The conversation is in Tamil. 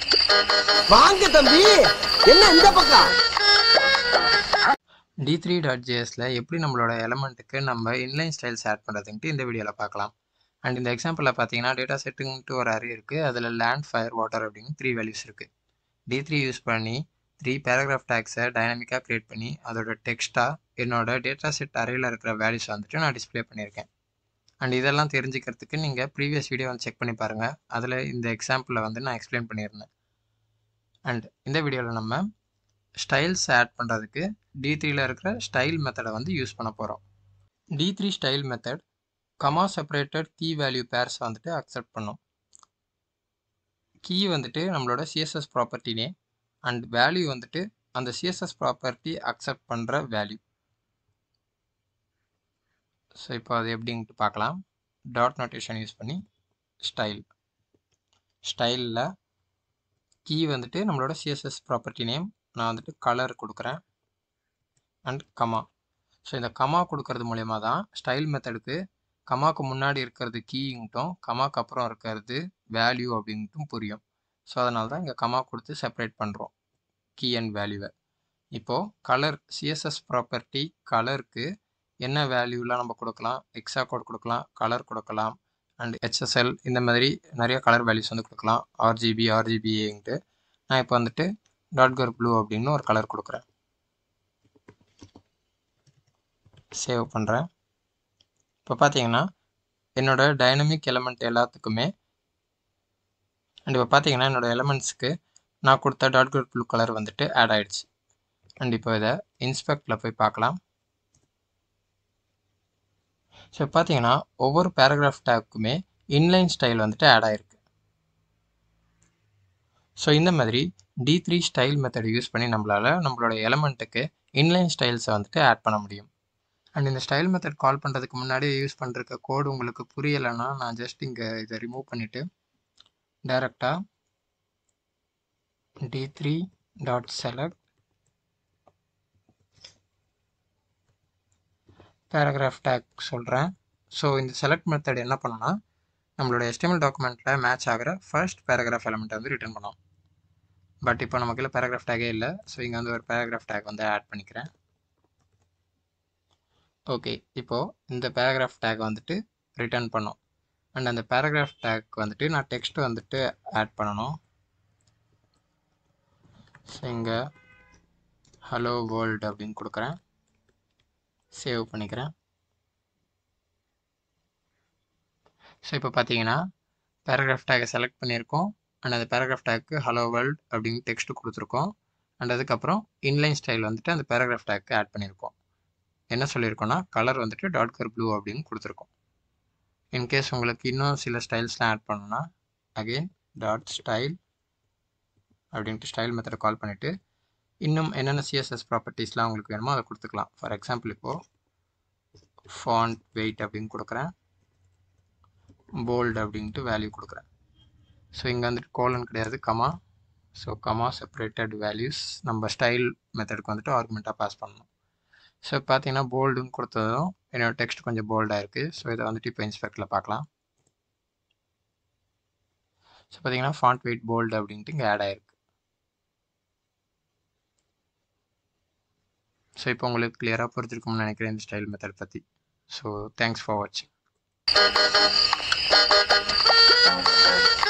வாங்க தம்பி என்ன இந்த பக்கம் டி த்ரீ டாட் ஜேஎஸில் எப்படி நம்மளோட எலமெண்ட்டுக்கு நம்ம இன்லைன் ஸ்டைல்ஸ் ஆட் பண்ணுறதுன்ட்டு இந்த வீடியோவில் பார்க்கலாம் அண்ட் இந்த எக்ஸாம்பிளில் பார்த்தீங்கன்னா டேட்டா செட்டுன்ட்டு ஒரு அரே இருக்குது அதில் லேண்ட் ஃபயர் வாட்டர் அப்படின்னு த்ரீ வேல்யூஸ் இருக்குது டி த்ரீ யூஸ் பண்ணி த்ரீ பேராகிராஃப் டேக்ஸை டைனமிக்காக க்ரியேட் பண்ணி அதோட டெக்ஸ்ட்டாக என்னோட டேட்டா செட் அரேயில் இருக்கிற வேல்யூஸ் வந்துட்டு நான் டிஸ்ப்ளே பண்ணியிருக்கேன் அண்ட் இதெல்லாம் தெரிஞ்சுக்கிறதுக்கு நீங்கள் ப்ரீவியஸ் வீடியோ வந்து செக் பண்ணி பாருங்கள் அதில் இந்த எக்ஸாம்பிளில் வந்து நான் எக்ஸ்பிளைன் பண்ணியிருந்தேன் அண்ட் இந்த வீடியோவில் நம்ம ஸ்டைல்ஸ் ஆட் பண்ணுறதுக்கு டி த்ரீல இருக்கிற ஸ்டைல் மெத்தடை வந்து யூஸ் பண்ண போகிறோம் D three style method comma separated key value pairs வந்துட்டு அக்செப்ட் பண்ணும் கீ வந்துட்டு நம்மளோட CSS property name and value வந்துட்டு அந்த சிஎஸ்எஸ் ப்ராப்பர்ட்டி அக்செப்ட் பண்ணுற வேல்யூ ஸோ இப்போ அது எப்படின்ட்டு பார்க்கலாம் டாட் நோட்டேஷன் யூஸ் பண்ணி ஸ்டைல் ஸ்டைலில் கீ வந்துட்டு நம்மளோட சிஎஸ்எஸ் ப்ராப்பர்ட்டி நேம் நான் வந்துட்டு கலர் கொடுக்குறேன் அண்ட் கமா ஸோ இந்த கமா கொடுக்கறது மூலயமா தான் ஸ்டைல் மெத்தடுக்கு கமாக்கு முன்னாடி இருக்கிறது கீங்கிட்டும் கமாக்கு அப்புறம் இருக்கிறது வேல்யூ அப்படின்ட்டும் புரியும் ஸோ அதனால தான் இங்கே கமா கொடுத்து செப்பரேட் பண்ணுறோம் கீ அண்ட் வேல்யூவை இப்போது கலர் சிஎஸ்எஸ் ப்ராப்பர்ட்டி கலருக்கு என்ன வேல்யூலாம் நம்ம கொடுக்கலாம் எக்ஸா கோட் கொடுக்கலாம் கலர் கொடுக்கலாம் அண்ட் ஹெச்எஸ்எல் இந்த மாதிரி நிறைய கலர் வேல்யூஸ் வந்து கொடுக்கலாம் ஆர்ஜிபி ஆர்ஜிபிஏன்ட்டு நான் இப்போ வந்துட்டு டாட் கர் ப்ளூ அப்படின்னு ஒரு கலர் கொடுக்குறேன் சேவ் பண்ணுறேன் இப்போ பார்த்தீங்கன்னா என்னோட டைனமிக் எலமெண்ட் எல்லாத்துக்குமே அண்ட் இப்போ பார்த்தீங்கன்னா என்னோட எலமெண்ட்ஸ்க்கு நான் கொடுத்த டாட் கர் ப்ளூ கலர் வந்துட்டு ஆட் ஆயிடுச்சு அண்ட் இப்போ இதை இன்ஸ்பெக்டில் போய் பார்க்கலாம் ஸோ பார்த்தீங்கன்னா ஒவ்வொரு பேராகிராஃப் டேக்குமே இன்லைன் ஸ்டைல் வந்துட்டு ஆட் ஆயிருக்கு ஸோ இந்த மாதிரி D three style method use பண்ணி நம்மளால் நம்மளோட எலமெண்ட்டுக்கு இன்லைன் ஸ்டைல்ஸை வந்துட்டு ஆட் பண்ண முடியும் அண்ட் இந்த ஸ்டைல் மெத்தட் கால் பண்ணுறதுக்கு முன்னாடி யூஸ் பண்ணுறக்க கோடு உங்களுக்கு புரியலைன்னா நான் ஜஸ்ட் இங்கே இதை ரிமூவ் பண்ணிவிட்டு டைரெக்டாக D three dot select paragraph tag சொல்கிறேன் ஸோ இந்த செலக்ட் மெத்தட் என்ன பண்ணோன்னா நம்மளோட எஸ்டிஎம்எல் டாக்குமெண்ட்டில் மேட்ச் ஆகிற ஃபர்ஸ்ட் பேராகிராஃப் எலமெண்ட்டை வந்து ரிட்டர்ன் பண்ணோம் பட் இப்போ நமக்கு இல்லை பேராகிராஃப் டேகே இல்லை ஸோ இங்கே வந்து ஒரு பேராகிராஃப் டேக் வந்து ஆட் பண்ணிக்கிறேன் ஓகே இப்போது இந்த பேராகிராஃப் டேக் வந்துட்டு ரிட்டர்ன் பண்ணோம் அண்ட் அந்த பேராகிராஃப் டேக் வந்துட்டு நான் டெக்ஸ்ட் வந்துட்டு ஆட் பண்ணணும் ஸோ இங்கே ஹலோ வேர்ல்டு அப்படின்னு கொடுக்குறேன் சேவ் பண்ணிக்கிறேன் ஸோ இப்போ பார்த்தீங்கன்னா பேராகிராஃப் டேக்கை செலக்ட் பண்ணியிருக்கோம் அண்ட் அந்த பேராகிராஃப் டேக்கு ஹலோ வேர்ல்ட் அப்படின்னு டெக்ஸ்ட் கொடுத்துருக்கோம் அண்ட் அதுக்கப்புறம் இன்லைன் ஸ்டைல் வந்துட்டு அந்த பேராகிராஃப் டேக்கு ஆட் பண்ணியிருக்கோம் என்ன சொல்லியிருக்கோன்னா கலர் வந்துட்டு டாட் கர் ப்ளூ அப்படின்னு கொடுத்துருக்கோம் இன்கேஸ் உங்களுக்கு இன்னும் சில ஸ்டைல்ஸ்லாம் ஆட் பண்ணணும்னா அகெயின் டாட் ஸ்டைல் அப்படின்ட்டு ஸ்டைல் மெத்தடை கால் பண்ணிவிட்டு இன்னும் என்னென்ன சிஎஸ்எஸ் ப்ராப்பர்ட்டிஸ்லாம் உங்களுக்கு வேணுமோ அதை கொடுத்துக்கலாம் ஃபார் எக்ஸாம்பிள் இப்போது ஃபாண்ட் வெயிட் அப்படின்னு கொடுக்குறேன் போல்டு அப்படின்ட்டு வேல்யூ கொடுக்குறேன் ஸோ இங்கே வந்துட்டு கோலன் கிடையாது comma so comma separated values நம்ம ஸ்டைல் மெத்தடுக்கு வந்துட்டு ஆர்குமெண்ட்டாக பாஸ் பண்ணணும் ஸோ பார்த்தீங்கன்னா போல்டுன்னு கொடுத்ததும் என்னோட டெக்ஸ்ட் கொஞ்சம் போல்டாக இருக்குது ஸோ இதை வந்துட்டு இப்போ இன்ஸ்பெக்டில் பார்க்கலாம் ஸோ பார்த்தீங்கன்னா ஃபாண்ட் வெயிட் போல்டு அப்படின்ட்டு இங்கே ஆட் ஆயிருக்கு ஸோ இப்போ உங்களுக்கு கிளியராக புரிஞ்சிருக்கும்னு நினைக்கிறேன் இந்த ஸ்டைல் மெத்தட் பற்றி ஸோ தேங்க்ஸ் ஃபார் வாட்சிங்